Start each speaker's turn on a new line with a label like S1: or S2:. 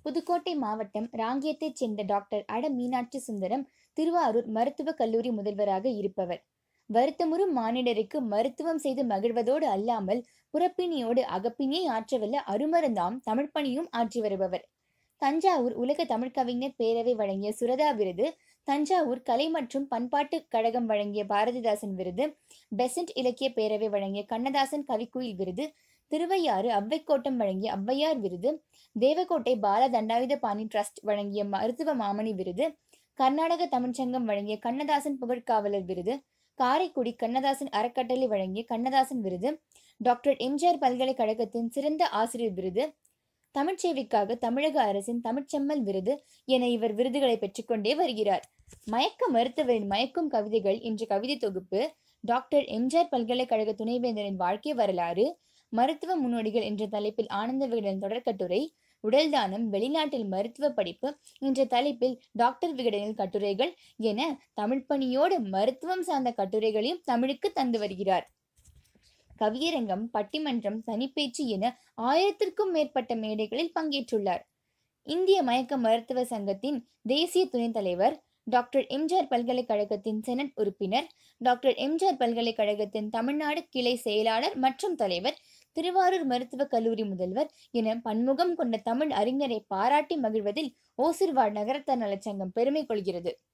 S1: புதுக்கோட்டை மாவட்டம் ராங்கியத்தைச் சேர்ந்த டாக்டர் அட மீனாட்சி சுந்தரம் திருவாரூர் மருத்துவக் கல்லூரி முதல்வராக இருப்பவர் வருத்தமுறும் மானிடருக்கு மருத்துவம் செய்து மகிழ்வதோடு அல்லாமல் புறப்பிணியோடு அகப்பிணியை ஆற்றவல்ல அருமருந்தாம் தமிழ்ப்பணியும் ஆற்றி வருபவர் தஞ்சாவூர் உலக தமிழ்கவிஞர் பேரவை வழங்கிய சுரதா விருது தஞ்சாவூர் கலை மற்றும் பண்பாட்டு கழகம் வழங்கிய பாரதிதாசன் விருது பெசன்ட் இலக்கிய பேரவை வழங்கிய கண்ணதாசன் கவிக்குயில் விருது திருவையாறு அவ்வைக்கோட்டம் வழங்கிய ஔவையார் விருது தேவக்கோட்டை பால தண்டாயுதபாணி ட்ரஸ்ட் வழங்கிய மருத்துவ மாமணி விருது கர்நாடக தமிழ்ச்சங்கம் வழங்கிய கண்ணதாசன் புகழ்காவலர் விருது காரைக்குடி கண்ணதாசன் அறக்கட்டளை வழங்கிய கண்ணதாசன் விருது டாக்டர் எம்ஜிஆர் பல்கலைக்கழகத்தின் சிறந்த ஆசிரியர் விருது தமிழ்ச்சேவைக்காக தமிழக அரசின் தமிழ்ச்செம்மல் விருது என இவர் விருதுகளை பெற்றுக்கொண்டே வருகிறார் மயக்க மருத்துவரின் மயக்கும் கவிதைகள் என்ற கவிதை தொகுப்பு டாக்டர் எம்ஜிஆர் பல்கலைக்கழக துணைவேந்தரின் வாழ்க்கை வரலாறு மருத்துவ முன்னோடிகள் என்ற தலைப்பில் ஆனந்த விகடன் தொடர்கட்டுரை உடல் தானம் வெளிநாட்டில் மருத்துவ படிப்பு என்ற தலைப்பில் டாக்டர் விகடனில் கட்டுரைகள் என தமிழ் பணியோடு மருத்துவம் சார்ந்த கட்டுரைகளையும் தமிழுக்கு தந்து வருகிறார் கவியரங்கம் பட்டிமன்றம் தனிப்பேச்சு என ஆயிரத்திற்கும் மேற்பட்ட மேடைகளில் பங்கேற்றுள்ளார் இந்திய மயக்க மருத்துவ சங்கத்தின் தேசிய துணைத் தலைவர் டாக்டர் எம்ஜிஆர் பல்கலைக்கழகத்தின் செனட் உறுப்பினர் டாக்டர் எம்ஜிஆர் பல்கலைக்கழகத்தின் தமிழ்நாடு கிளை செயலாளர் மற்றும் தலைவர் திருவாரூர் மருத்துவக் கல்லூரி முதல்வர் என பன்முகம் கொண்ட தமிழ் அறிஞரை பாராட்டி மகிழ்வதில் ஓசிர்வாட் நகரத்தார் நலச்சங்கம் பெருமை கொள்கிறது